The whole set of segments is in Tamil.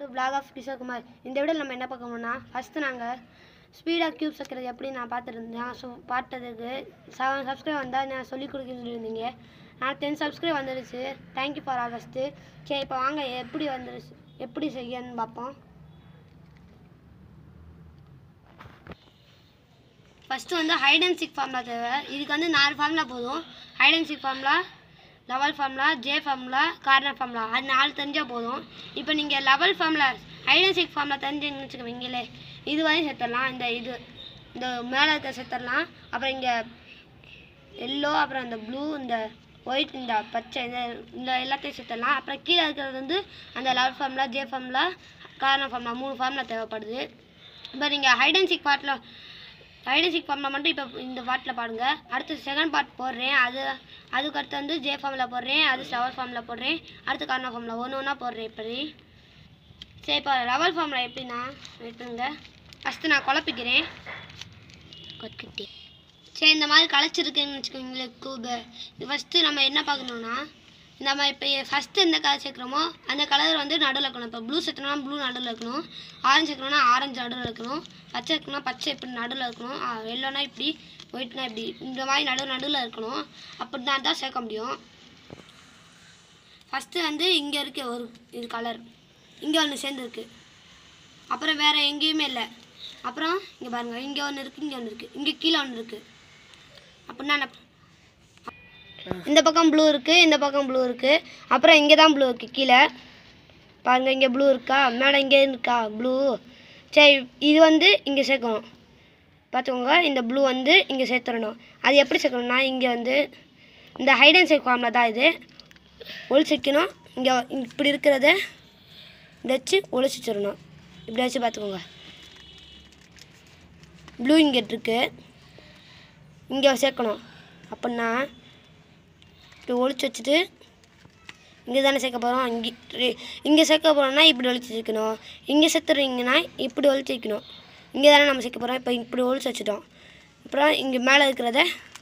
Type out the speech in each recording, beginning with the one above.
டு பிளாக் ஆஃப் கிஷோர்குமார் இந்த விட நம்ம என்ன பார்க்க போனால் ஃபஸ்ட்டு நாங்கள் ஸ்பீடாக க்யூப்ஸ் வைக்கிறது எப்படி நான் பார்த்துருந்தேன் ஸோ பார்த்ததுக்கு செவன் சப்ஸ்கிரைப் வந்தால் நான் சொல்லிக் கொடுக்க சொல்லியிருந்தீங்க நான் டென் சப்ஸ்கிரைப் வந்துருச்சு தேங்க்யூ ஃபார் ஆல் ஃபஸ்ட்டு சரி இப்போ வாங்க எப்படி வந்துருச்சு எப்படி செய்யன்னு பார்ப்போம் ஃபஸ்ட்டு வந்து ஹைட் அண்ட் சிக் ஃபார்முலா தேவை இதுக்கு வந்து நாலு ஃபார்முலா போதும் hide and seek formula level formula J formula corner formula அது நாலு தெரிஞ்சால் போதும் இப்போ நீங்கள் level formula hide and seek formula தெரிஞ்சுன்னு வச்சுக்கோங்களே இது வரையும் சேர்த்துடலாம் இந்த இது இந்த மேலே இருக்க சேர்த்துடலாம் அப்புறம் இங்கே எல்லோ அப்புறம் இந்த ப்ளூ இந்த ஒயிட் இந்த பச்சை இந்த இந்த எல்லாத்தையும் சேர்த்துடலாம் அப்புறம் கீழே இருக்கிறது வந்து அந்த level formula J formula corner formula மூணு ஃபார்முலா தேவைப்படுது இப்போ நீங்கள் ஹைட் அண்ட் சிக் பார்ட்டில் ஹைட் அண்ட் சிக் ஃபார்முலா மட்டும் இப்போ இந்த பார்ட்டில் பாடுங்க அடுத்து செகண்ட் பார்ட் போடுறேன் அது அதுக்கு அடுத்து வந்து ஜே ஃபார்முலா போடுறேன் அது செவல் ஃபார்முலா போடுறேன் அடுத்து கார்னர் ஃபார்முலா ஒன்று ஒன்றா போடுறேன் இப்படி சரி இப்போ லெவல் ஃபார்முலா எப்படின்னா எடுத்துங்க ஃபஸ்ட்டு நான் குழப்பிக்கிறேன் கொத்துக்கிட்டே சரி இந்த மாதிரி களைச்சிருக்குன்னு வச்சுக்கோங்களேன் கூபு இது ஃபஸ்ட்டு நம்ம என்ன பார்க்கணுன்னா நம்ம இப்போ ஃபஸ்ட்டு எந்த கலர் சேர்க்குறோமோ அந்த கலர் வந்து நடுவில் இருக்கணும் இப்போ ப்ளூ சேர்க்கணும்னா ப்ளூ நடுவில் இருக்கணும் ஆரஞ்சு சேர்க்கணும்னா ஆரஞ்சு நடுவில் இருக்கணும் பச்சை இருக்கணும்னா பச்சை இப்படி நடுவில் இருக்கணும் எல்லோனா இப்படி ஒயிட்னா இப்படி இந்த மாதிரி நடு நடுவில் இருக்கணும் அப்படின்னா தான் சேர்க்க முடியும் ஃபஸ்ட்டு வந்து இங்கே இருக்கு ஒரு இது கலர் இங்கே ஒன்று சேர்ந்துருக்கு அப்புறம் வேறு எங்கேயுமே இல்லை அப்புறம் இங்கே பாருங்கள் இங்கே ஒன்று இருக்குது இங்கே ஒன்று இருக்குது இங்கே கீழே ஒன்று இருக்குது அப்படின்னா என்ன இந்த பக்கம் ப்ளூ இருக்குது இந்த பக்கம் ப்ளூ இருக்குது அப்புறம் இங்கே தான் ப்ளூ இருக்குது கீழே பாருங்க இங்கே ப்ளூ இருக்கா மேலே இங்கே இருக்கா ப்ளூ சரி இது வந்து இங்கே சேர்க்கணும் பார்த்துக்கோங்க இந்த ப்ளூ வந்து இங்கே சேர்த்துடணும் அது எப்படி சேர்க்கணும்னா இங்கே வந்து இந்த ஹைட் அண்ட் சீக் ஃபார்மில் தான் இது ஒழிச்சிக்கணும் இங்கே இப்படி இருக்கிறத இப்படி வச்சு ஒழிச்சு வச்சிடணும் இப்படி வச்சு பார்த்துக்கோங்க ப்ளூ இங்கே இருக்கு இங்கே சேர்க்கணும் அப்படின்னா இப்படி ஒழிச்சு வச்சுட்டு இங்கே தானே சேர்க்க போகிறோம் இங்கே இங்கே சேர்க்க போகிறோம்னா இப்படி ஒழிச்சு வைக்கணும் இங்கே சேர்த்துறீங்கன்னா இப்படி ஒழிச்சு வைக்கணும் இங்கே தானே நம்ம சேர்க்க போகிறோம் இப்போ இப்படி ஒழிச்சு வச்சுட்டோம் அப்புறம் இங்கே மேலே இருக்கிறத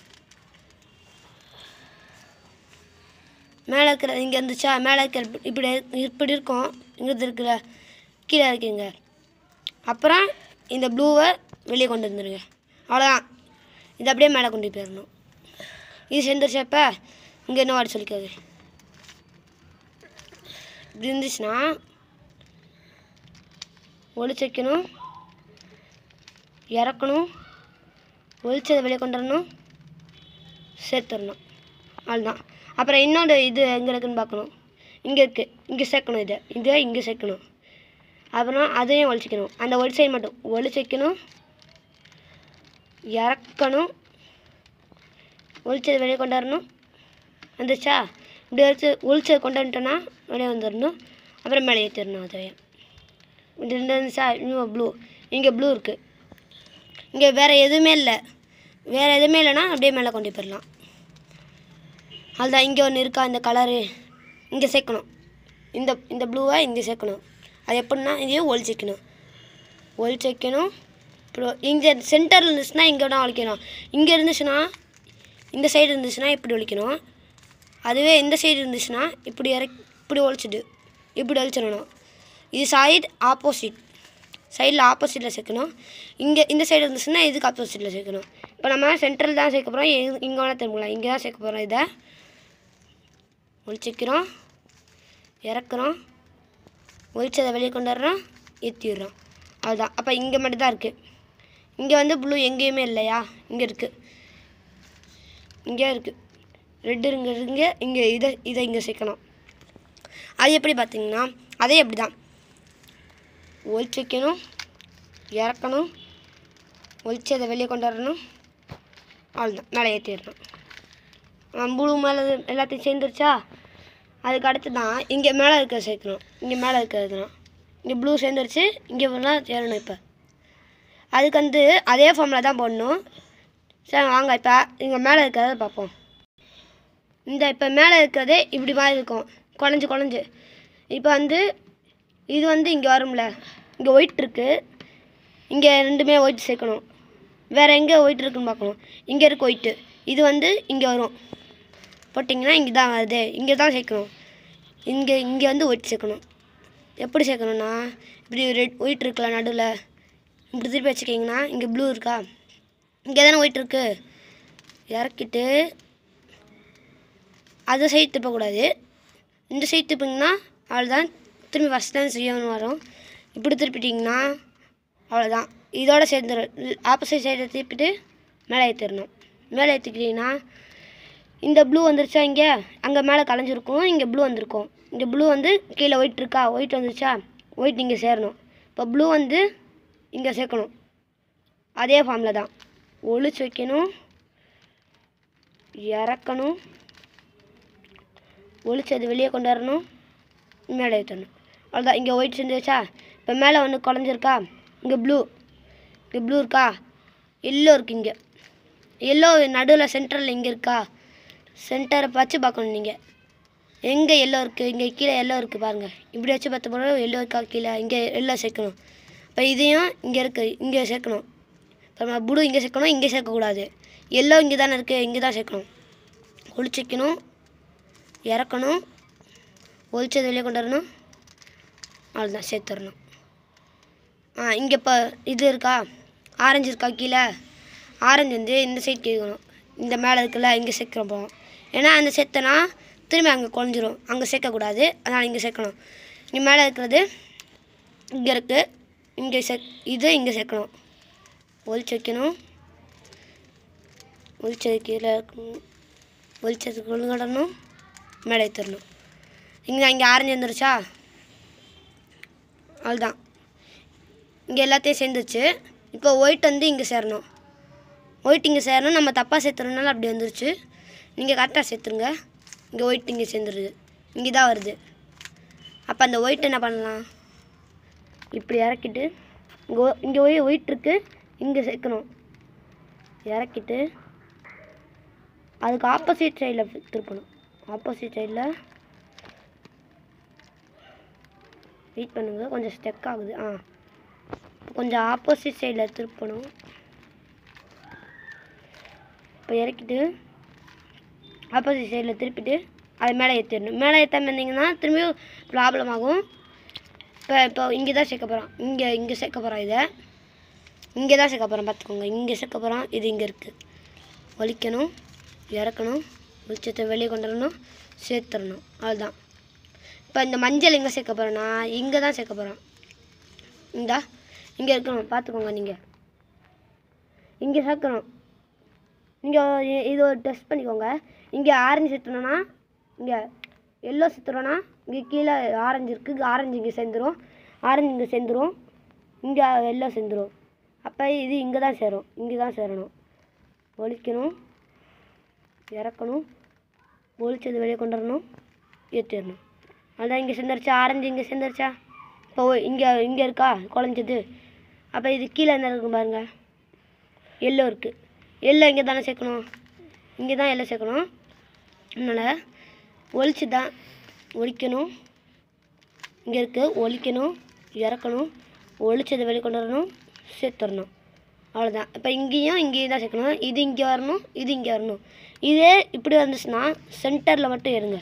மேலே இருக்கிற இங்கே இருந்துச்சா மேலே இருக்கிற இப்படி இப்படி இருக்கும் இங்கே இருக்கிற கீழே இருக்குங்க அப்புறம் இந்த ப்ளூவை வெளியே கொண்டு வந்துடுங்க அவ்வளோதான் இது அப்படியே மேலே கொண்டு போயிடணும் இது சேர்ந்துருச்சா இப்போ இங்கே என்ன வாடி சொல்லிக்காது இப்படி இருந்துச்சுன்னா ஒளிச்சு வைக்கணும் இறக்கணும் ஒளிச்சதை வெளியே கொண்டு வரணும் சேர்த்துடணும் அவ்வளோதான் அப்புறம் இன்னொரு இது எங்கே இருக்குன்னு பார்க்கணும் இங்கே இருக்குது இங்கே சேர்க்கணும் இதை இதை இங்கே சேர்க்கணும் அப்புறம் அதையும் ஒழிச்சிக்கணும் அந்த ஒரு சைடு மட்டும் ஒழிச்சு வைக்கணும் இறக்கணும் ஒழிச்சதை வெளியே கொண்டு வரணும் வந்துச்சா இப்படி வச்சு ஒழிச்சதை கொண்டு வந்துட்டோன்னா வெளியே வந்துடணும் அப்புறம் மேலே ஏற்றிடணும் அதை இப்படி இருந்து இருந்துச்சா இன்னும் ப்ளூ இங்கே ப்ளூ இருக்குது இங்கே வேறு எதுவுமே இல்லை வேறு எதுவுமே இல்லைன்னா அப்படியே மேலே கொண்டு போயிடலாம் அதுதான் இங்கே ஒன்று இருக்கா இந்த கலரு இங்கே சேர்க்கணும் இந்த இந்த ப்ளூவை இங்கே சேர்க்கணும் அது எப்படின்னா இதையும் ஒழிச்சு வைக்கணும் ஒழிச்சு வைக்கணும் அப்புறம் இங்கே சென்டரில் இருந்துச்சுன்னா இங்கே தான் ஒழிக்கணும் இங்கே இருந்துச்சுன்னா இந்த சைடு இருந்துச்சுன்னா இப்படி ஒழிக்கணும் அதுவே இந்த சைடு இருந்துச்சுன்னா இப்படி இறக்கி இப்படி ஒழிச்சிடு இப்படி ஒழிச்சிடணும் இது சைடு ஆப்போசிட் சைடில் ஆப்போசிட்டில் சேர்க்கணும் இங்கே இந்த சைடு இருந்துச்சுன்னா இதுக்கு ஆப்போசிட்டில் சேர்க்கணும் இப்போ நம்ம சென்ட்ரல் தான் சேர்க்க போகிறோம் இங்கே வேணால் திரும்பலாம் இங்கே தான் சேர்க்க போகிறோம் இதை ஒழிச்சிக்கிறோம் இறக்குறோம் ஒழிச்சதை வெளியே கொண்டு வர்றோம் ஏற்றிடுறோம் அதுதான் அப்போ இங்கே மட்டும் தான் இருக்குது இங்கே வந்து ப்ளூ எங்கேயுமே இல்லையா இங்கே இருக்குது இங்கே இருக்குது ரெட்டு இருங்க இங்கே இங்கே இதை இதை இங்கே சேர்க்கணும் அது எப்படி பார்த்தீங்கன்னா அதே அப்படி தான் ஒழிச்சு வைக்கணும் இறக்கணும் ஒழிச்சு அதை வெளியே கொண்டு வரணும் அவ்வளோதான் மேலே ஏற்றிடணும் ப்ளூ மேலே எல்லாத்தையும் சேர்ந்துருச்சா அதுக்கு அடுத்து தான் இங்கே மேலே இருக்க சேர்க்கணும் இங்கே மேலே இருக்கிறது தான் இங்கே ப்ளூ சேர்ந்துருச்சு இங்கே ஃபுல்லாக சேரணும் இப்போ அதுக்கு வந்து அதே ஃபார்மில் தான் போடணும் சரி வாங்க இப்போ இங்கே மேலே இருக்கிறத பார்ப்போம் இந்த இப்போ மேலே இருக்கிறதே இப்படி மாதிரி இருக்கும் குழஞ்சி குழஞ்சி இப்போ வந்து இது வந்து இங்கே வரும்ல இங்கே ஒயிட் இருக்குது இங்கே ரெண்டுமே ஒயிட் சேர்க்கணும் வேறு எங்கே ஒயிட் இருக்குன்னு பார்க்கணும் இங்கே இருக்கு ஒயிட்டு இது வந்து இங்கே வரும் போட்டிங்கன்னா இங்கே தான் வருது இங்கே தான் சேர்க்கணும் இங்கே இங்கே வந்து ஒயிட் சேர்க்கணும் எப்படி சேர்க்கணும்னா இப்படி ரெட் ஒயிட் இருக்குல்ல நடுவில் இப்படி திருப்பி வச்சுக்கிங்கன்னா இங்கே ப்ளூ இருக்கா இங்கே தானே ஒயிட் இருக்கு இறக்கிட்டு அதை சைடு திருப்பக்கூடாது இந்த சைடு திருப்பிங்கன்னா அவ்வளோதான் திரும்பி ஃபஸ்ட் டைம் செய்யணும் வரும் இப்படி திருப்பிட்டிங்கன்னா அவ்வளோதான் இதோட சேர்ந்து ஆப்போசிட் சைடை திருப்பிட்டு மேலே ஏற்றிடணும் மேலே ஏற்றிக்கிட்டிங்கன்னா இந்த ப்ளூ வந்துருச்சா இங்கே அங்கே மேலே கலைஞ்சிருக்கும் இங்கே ப்ளூ வந்திருக்கும் இங்கே ப்ளூ வந்து கீழே ஒயிட் இருக்கா ஒயிட் வந்துருச்சா ஒயிட் இங்கே சேரணும் இப்போ ப்ளூ வந்து இங்கே சேர்க்கணும் அதே ஃபார்மில் தான் ஒளிச்சு வைக்கணும் இறக்கணும் ஒளிச்சு அது வெளியே கொண்டு வரணும் மேலே ஏற்றணும் அவ்வளோதான் இங்கே ஒயிட் செஞ்சுச்சா இப்போ மேலே ஒன்று குழஞ்சிருக்கா இங்கே ப்ளூ இங்கே ப்ளூ இருக்கா எல்லோ இருக்குது இங்கே எல்லோ நடுவில் சென்டரில் இங்கே இருக்கா சென்டரை வச்சு பார்க்கணும் நீங்கள் எங்கே எல்லோ இருக்குது இங்கே கீழே எல்லோ இருக்குது பாருங்கள் இப்படி வச்சு பார்த்த போது எல்லோ இருக்கா கீழே இங்கே எல்லோ சேர்க்கணும் இப்போ இதையும் இங்கே இருக்குது இங்கே சேர்க்கணும் இப்போ ப்ளூ இங்கே சேர்க்கணும் இங்கே சேர்க்கக்கூடாது எல்லோ இங்கே தானே இருக்குது இங்கே தான் சேர்க்கணும் ஒளிச்சு வைக்கணும் இறக்கணும் ஒளிச்சது வெளியே கொண்டு வரணும் அவ்வளோதான் சேர்த்துடணும் ஆ இங்கே இப்போ இது இருக்கா ஆரஞ்சு இருக்கா கீழே ஆரஞ்சு வந்து இந்த சைடு கேட்கணும் இந்த மேலே இருக்குல்ல இங்கே சேர்க்குறோம் போகும் ஏன்னா அந்த சேர்த்தனா திரும்பி அங்கே குழஞ்சிரும் அங்கே சேர்க்கக்கூடாது அதனால் இங்கே சேர்க்கணும் இங்கே மேலே இருக்கிறது இங்கே இருக்குது இங்கே சே இது இங்கே சேர்க்கணும் ஒளிச்சு வைக்கணும் ஒளிச்சது கீழே இருக்கணும் ஒளிச்சது கொழுங்கடணும் மேலே ஏற்றிடணும் இங்கே இங்கே ஆரஞ்சு வந்துருச்சா அவ்வளோதான் இங்கே எல்லாத்தையும் சேர்ந்துருச்சு இப்போ ஒயிட் வந்து இங்கே சேரணும் ஒயிட் இங்கே சேரணும் நம்ம தப்பாக சேர்த்துறதுனால அப்படி வந்துருச்சு நீங்கள் கரெக்டாக சேர்த்துருங்க இங்கே ஒயிட் இங்கே சேர்ந்துருது இங்கே தான் வருது அப்போ அந்த ஒயிட் என்ன பண்ணலாம் இப்படி இறக்கிட்டு இங்கே இங்கே ஒய் ஒயிட் இருக்குது இங்கே சேர்க்கணும் இறக்கிட்டு அதுக்கு ஆப்போசிட் சைடில் திருப்பணும் ஆப்போசிட் சைடில் வெயிட் பண்ணுங்க கொஞ்சம் ஸ்டெக் ஆகுது ஆ கொஞ்சம் ஆப்போசிட் சைடில் திருப்பணும் இப்போ இறக்கிட்டு ஆப்போசிட் சைடில் திருப்பிட்டு அது மேலே ஏற்றிடணும் மேலே ஏற்றாம இருந்தீங்கன்னா திரும்பியும் ப்ராப்ளம் ஆகும் இப்போ இப்போ இங்கே தான் சேர்க்க போகிறோம் இங்கே இங்கே சேர்க்க போகிறோம் இதை இங்கே தான் சேர்க்க போகிறோம் பார்த்துக்கோங்க இங்கே சேர்க்க போகிறோம் இது இங்கே இருக்குது வலிக்கணும் இறக்கணும் வெளிச்சத்தை வெளியே கொண்டு வரணும் சேர்த்துடணும் அவ்வளோதான் இப்போ இந்த மஞ்சள் எங்கே சேர்க்க போகிறோன்னா இங்கே தான் சேர்க்க போகிறோம் இந்தா இங்கே இருக்கணும் பார்த்துக்கோங்க நீங்கள் இங்கே சேர்க்கணும் இங்கே இது ஒரு டெஸ்ட் பண்ணிக்கோங்க இங்கே ஆரஞ்சு சேர்த்துனோன்னா இங்கே எல்லோ சேர்த்துறோன்னா இங்கே கீழே ஆரஞ்சு இருக்குது ஆரஞ்சு இங்கே சேர்ந்துரும் ஆரஞ்சு இங்கே சேர்ந்துரும் இங்கே எல்லோ சேர்ந்துரும் அப்போ இது இங்கே தான் சேரும் இங்கே தான் சேரணும் ஒழிக்கணும் இறக்கணும் ஒழிச்சது வெளியே கொண்டு வரணும் ஏற்றிடணும் அதான் இங்கே சேர்ந்துருச்சா ஆரஞ்சு இங்கே சேர்ந்துருச்சா இப்போ இங்கே இங்கே இருக்கா குழஞ்சது அப்போ இது கீழே என்ன இருக்கும் பாருங்க எல்லோ இருக்குது எல்லோ இங்கே தானே சேர்க்கணும் இங்கே தான் எல்லோ சேர்க்கணும் அதனால் ஒழிச்சு தான் ஒழிக்கணும் இங்கே இருக்குது ஒழிக்கணும் இறக்கணும் ஒழிச்சதை வெளியே கொண்டு வரணும் சேர்த்துடணும் அவ்வளோதான் இப்போ இங்கேயும் இங்கேயும் தான் சேர்க்கணும் இது இங்கே வரணும் இது இங்கே வரணும் இதே இப்படி வந்துச்சுன்னா சென்டரில் மட்டும் இருங்க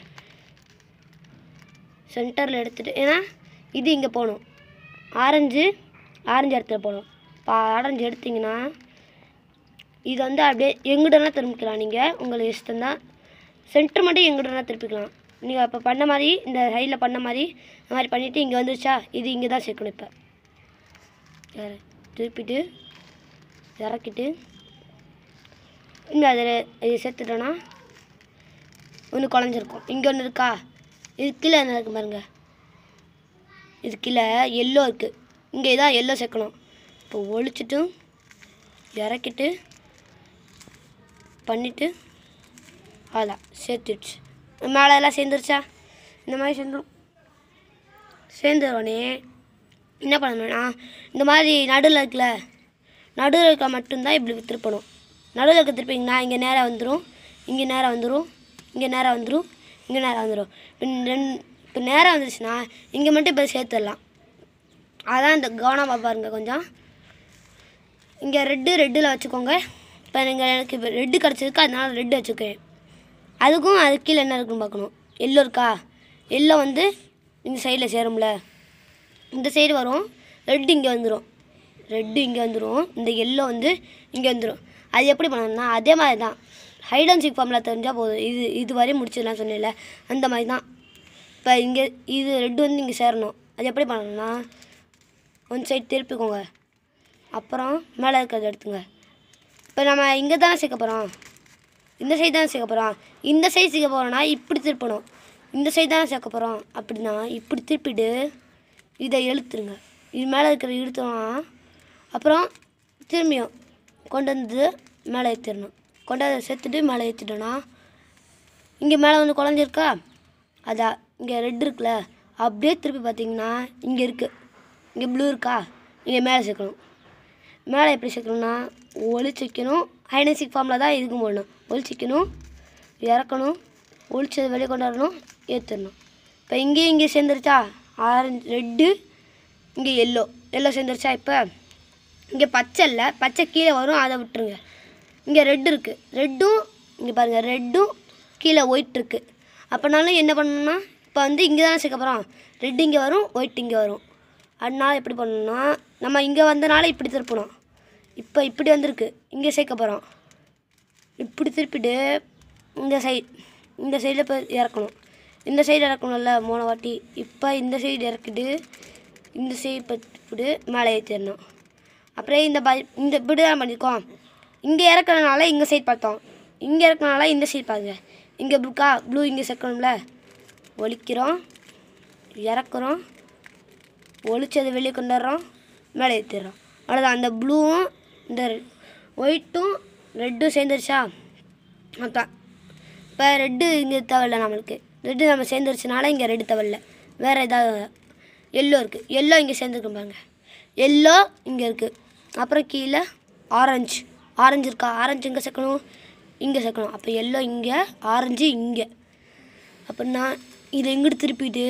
சென்டரில் எடுத்துகிட்டு ஏன்னா இது இங்கே போகணும் ஆரஞ்சு ஆரஞ்சு இடத்துல போகணும் இப்போ ஆரஞ்சு எடுத்தீங்கன்னா இது வந்து அப்படியே எங்கிட்டனா திரும்பிக்கலாம் நீங்கள் உங்களுக்கு இஷ்டம் தான் சென்டர் மட்டும் எங்கிட்டனா திருப்பிக்கலாம் நீங்கள் இப்போ பண்ண மாதிரி இந்த சைடில் பண்ண மாதிரி இந்த மாதிரி பண்ணிவிட்டு இங்கே வந்துருச்சா இது இங்கே தான் சேர்க்கணும் இப்போ வேறு திருப்பிட்டு இறக்கிட்டு இன்னும் அதில் இது சேர்த்துட்டோன்னா ஒன்று குழஞ்சிருக்கும் இங்கே ஒன்று இருக்கா இது கீழே என்ன இருக்கு பாருங்க இது கீழே எல்லோ இருக்குது இங்கே தான் எல்லோ சேர்க்கணும் இப்போ ஒழிச்சிட்டு இறக்கிட்டு பண்ணிவிட்டு அவ்வளோதான் சேர்த்துடுச்சு மேலே எல்லாம் சேர்ந்துருச்சா இந்த மாதிரி சேர்ந்துடும் சேர்ந்த உடனே என்ன பண்ணணும்னா இந்த மாதிரி நடுவில் இருக்குல்ல நடுவில் இருக்க மட்டும்தான் இப்படி திருப்பணும் நடுவில் இருக்க திருப்பிங்கன்னா இங்கே நேராக வந்துடும் இங்கே நேராக வந்துடும் இங்கே நேராக வந்துடும் இங்கே நேராக வந்துடும் இப்போ ரெண்டு இப்போ நேராக வந்துருச்சுன்னா இங்கே மட்டும் இப்போ சேர்த்துடலாம் அதான் இந்த கவனமாக பாருங்க கொஞ்சம் இங்கே ரெட்டு ரெட்டில் வச்சுக்கோங்க இப்போ நீங்கள் எனக்கு இப்போ ரெட்டு கிடச்சிருக்கு அதனால ரெட்டு வச்சுக்கேன் அதுக்கும் அது கீழே என்ன இருக்குன்னு பார்க்கணும் எல்லோ இருக்கா எல்லோ வந்து இந்த சைடில் சேரும்ல இந்த சைடு வரும் ரெட் இங்கே வந்துடும் ரெட்டு இங்கே வந்துடும் இந்த எல்லோ வந்து இங்கே வந்துடும் அது எப்படி பண்ணணும்னா அதே மாதிரி தான் ஹைட் அண்ட் சீக் ஃபார்மில் தெரிஞ்சால் போதும் இது இது வரையும் முடிச்சிடலாம் சொன்னேன்ல அந்த மாதிரி தான் இப்போ இங்கே இது ரெட்டு வந்து இங்கே சேரணும் அது எப்படி பண்ணணும்னா ஒன் சைடு திருப்பிக்கோங்க அப்புறம் மேலே இருக்கிறத எடுத்துங்க இப்போ நம்ம இங்கே தானே சேர்க்க போகிறோம் இந்த சைடு தானே சேர்க்க போகிறோம் இந்த சைடு சேர்க்க போகிறோன்னா இப்படி திருப்பணும் இந்த சைடு தானே சேர்க்க போகிறோம் அப்படின்னா இப்படி திருப்பிட்டு இதை இழுத்துருங்க இது மேலே இருக்கிற இழுத்தோம்னா அப்புறம் திரும்பியும் கொண்டு வந்து மேலே ஏற்றிடணும் கொண்டு வந்து சேர்த்துட்டு மேலே ஏற்றிட்டோன்னா இங்கே மேலே வந்து குழஞ்சிருக்கா அதான் இங்கே ரெட் இருக்குல்ல அப்படியே திருப்பி பார்த்தீங்கன்னா இங்கே இருக்குது இங்கே ப்ளூ இருக்கா இங்கே மேலே சேர்க்கணும் மேலே எப்படி சேர்க்கணும்னா ஒளிச்சு வைக்கணும் ஹைடன்சிக் ஃபார்மில் தான் இதுக்கும் போடணும் ஒளிச்சு வைக்கணும் இறக்கணும் ஒளிச்சது வெளியே கொண்டு வரணும் ஏற்றிடணும் இப்போ இங்கேயும் இங்கே சேர்ந்துருச்சா ஆரஞ்சு ரெட்டு இங்கே எல்லோ எல்லோ சேர்ந்துருச்சா இப்போ இங்கே பச்சை இல்லை பச்சை கீழே வரும் அதை விட்டுருங்க இங்கே ரெட் இருக்குது ரெட்டும் இங்கே பாருங்கள் ரெட்டும் கீழே ஒயிட் இருக்குது அப்போனாலும் என்ன பண்ணணும்னா இப்போ வந்து இங்கே தானே சேர்க்க போகிறோம் ரெட் இங்கே வரும் ஒயிட் இங்கே வரும் அதனால எப்படி பண்ணணும்னா நம்ம இங்கே வந்தனால இப்படி திருப்பணும் இப்போ இப்படி வந்திருக்கு இங்கே சேர்க்க போகிறோம் இப்படி திருப்பிட்டு இந்த சைடு இந்த சைடில் போய் இறக்கணும் இந்த சைடு இறக்கணும்ல மூணு வாட்டி இப்போ இந்த சைடு இறக்கிட்டு இந்த சைடு பட்டு மேலே ஏற்றிடணும் அப்புறம் இந்த பை இந்த இப்படி தான் பண்ணியிருக்கோம் இங்கே இறக்குறதுனால இங்கே சைடு பார்த்தோம் இங்கே இறக்குறதுனால இந்த சைடு பாருங்க இங்கே ப்ளூக்கா ப்ளூ இங்கே சேர்க்கணும்ல ஒலிக்கிறோம் இறக்குறோம் ஒளிச்சதை வெளியே கொண்டு வர்றோம் மேலே ஏற்றிடுறோம் அவ்வளோதான் அந்த ப்ளூவும் இந்த ஒயிட்டும் ரெட்டும் சேர்ந்துருச்சா அதான் இப்போ ரெட்டு இங்கே தேவையில்ல நம்மளுக்கு ரெட்டு நம்ம சேர்ந்துருச்சுனால இங்கே ரெட்டு தேவையில்ல வேறு ஏதாவது எல்லோ இருக்குது எல்லோ இங்கே சேர்ந்துருக்கு பாருங்க எல்லோ இங்கே இருக்குது அப்புறம் கீழே ஆரஞ்சு ஆரஞ்சு இருக்கா ஆரஞ்சு எங்கே சேர்க்கணும் இங்கே சேர்க்கணும் அப்போ எல்லோ இங்கே ஆரஞ்சு இங்கே அப்படின்னா இதை எங்கிட்டு திருப்பிட்டு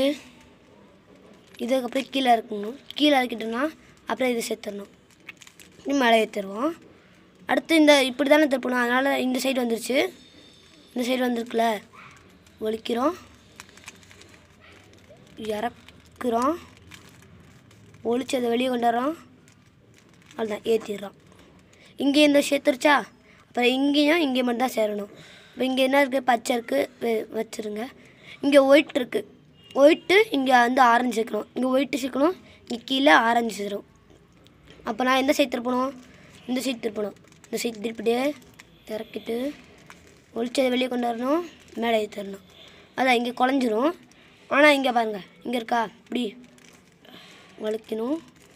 இதுக்கப்புறம் கீழே இறக்கணும் கீழே இறக்கிட்டோம்னா அப்புறம் இதை சேர்த்துடணும் இன்னும் மேலே ஏற்றிடுவோம் அடுத்து இந்த இப்படி தானே திருப்பணும் அதனால் இந்த சைடு வந்துருச்சு இந்த சைடு வந்திருக்குல்ல ஒலிக்கிறோம் இறக்குறோம் ஒளிச்சதை வெளியே கொண்டு வரோம் அதுதான் ஏற்றிடுறோம் இங்கே இந்த சேர்த்துருச்சா அப்புறம் இங்கேயும் இங்கே மட்டும் தான் சேரணும் இப்போ இங்கே என்ன இருக்குது பச்சை இருக்குது வச்சுருங்க இங்கே ஒயிட் இருக்குது ஒயிட்டு இங்கே வந்து ஆரஞ்சு சேர்க்கணும் இங்கே ஒயிட்டு சேர்க்கணும் இங்கே கீழே ஆரஞ்சு சேரும் அப்போ நான் எந்த சைடு திருப்பணும் இந்த சைடு திருப்பணும் இந்த சைடு திருப்பிட்டு இறக்கிட்டு ஒளிச்சதை வெளியே கொண்டு வரணும் மேலே ஏற்றிடணும் அதான் இங்கே குழஞ்சிரும் ஆனால் இங்கே பாருங்கள் இங்கே இருக்கா இப்படி வலிக்கணும்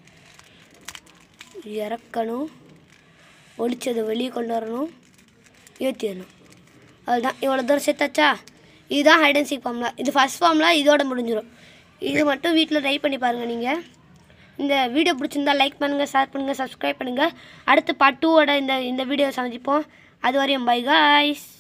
இறக்கணும் ஒளிச்சதை வெளியே கொண்டு வரணும் ஏற்றிடணும் அதுதான் இவ்வளோ தூரம் சேர்த்தாச்சா இதுதான் ஹைட் அண்ட் சீக் ஃபார்முலா இது ஃபஸ்ட் ஃபார்முலா இதோட முடிஞ்சிடும் இது மட்டும் வீட்டில் ட்ரை பண்ணி பாருங்கள் நீங்கள் இந்த வீடியோ பிடிச்சிருந்தா லைக் பண்ணுங்கள் ஷேர் பண்ணுங்கள் சப்ஸ்கிரைப் பண்ணுங்கள் அடுத்து பார்ட் டூவோட இந்த இந்த வீடியோ சந்திப்போம் அது வரையும் பை காய்ஸ்